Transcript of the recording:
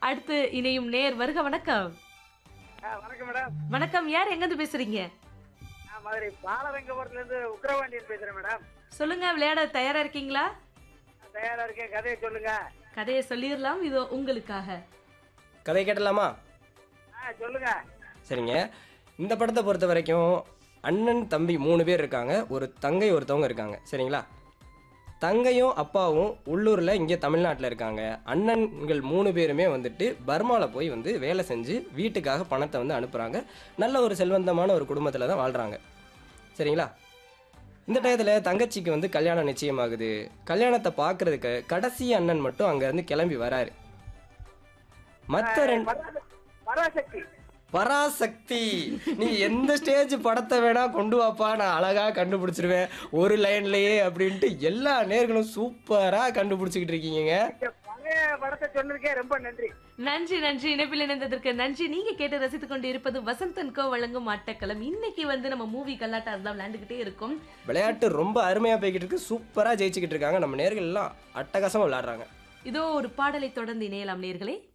அடுத்து இணையும் நேர் வருக வணக்கம் ஆ, வணக்கம் மேடம் வணக்கம் யார் எங்கிருந்து பேசுறீங்க நான் மதுரை பாலரங்கபுரத்துல இருந்து உக்ரவாண்டியன் பேசுறேன் மேடம் சொல்லுங்க விளையாட தயாரா இருக்கீங்களா நான் தயாரா இருக்கேன் கதையை சொல்லுங்க கதையை சொல்லிடலாம் இதோ உங்களுக்காக கதை கேட்டலாமா ஆ சொல்லுங்க சரிங்க இந்த படத்தை பொறுத்த வரைக்கும் அண்ணன் தம்பி மூணு பேர் இருக்காங்க ஒரு தங்கை ஒருத்தவங்க இருக்காங்க சரிங்களா தங்கையும் அப்பாவும் உள்ளூரில் இங்கே தமிழ்நாட்டில் இருக்காங்க அண்ணன்கள் மூணு பேருமே வந்துட்டு பர்மாவில் போய் வந்து வேலை செஞ்சு வீட்டுக்காக பணத்தை வந்து அனுப்புகிறாங்க நல்ல ஒரு செல்வந்தமான ஒரு குடும்பத்தில் தான் வாழ்கிறாங்க சரிங்களா இந்த டயத்தில் தங்கச்சிக்கு வந்து கல்யாணம் நிச்சயமாகுது கல்யாணத்தை பார்க்கறதுக்கு கடைசி அண்ணன் மட்டும் அங்கேருந்து கிளம்பி வராரு மற்ற ரெண்டு பரா- பராசக்தி பராசக்தி நீ எந்த ஸ்டேஜ் படத்தை வேணா கொண்டு வாப்பா நான் அழகா கண்டுபிடிச்சிருவேன் ஒரு லைன்லயே அப்படின்ட்டு எல்லா நேர்களும் சூப்பரா கண்டுபிடிச்சிக்கிட்டு இருக்கீங்க இந்த பழைய படத்தை சொன்னதுக்கே ரொம்ப நன்றி நன்றி நன்றி இணைப்பில் இணைந்ததற்கு நன்றி நீங்க கேட்டு ரசித்துக் கொண்டு இருப்பது வசந்தன் கோ வழங்கும் ஆட்டக்களம் இன்னைக்கு வந்து நம்ம மூவி கல்லாட்டா தான் விளையாண்டுகிட்டே இருக்கோம் விளையாட்டு ரொம்ப அருமையா போய்கிட்டு இருக்கு சூப்பரா ஜெயிச்சுக்கிட்டு இருக்காங்க நம்ம நேர்கள் எல்லாம் அட்டகாசமா விளையாடுறாங்க இதோ ஒரு பாடலை தொடர்ந்து இணையலாம் நேர்களே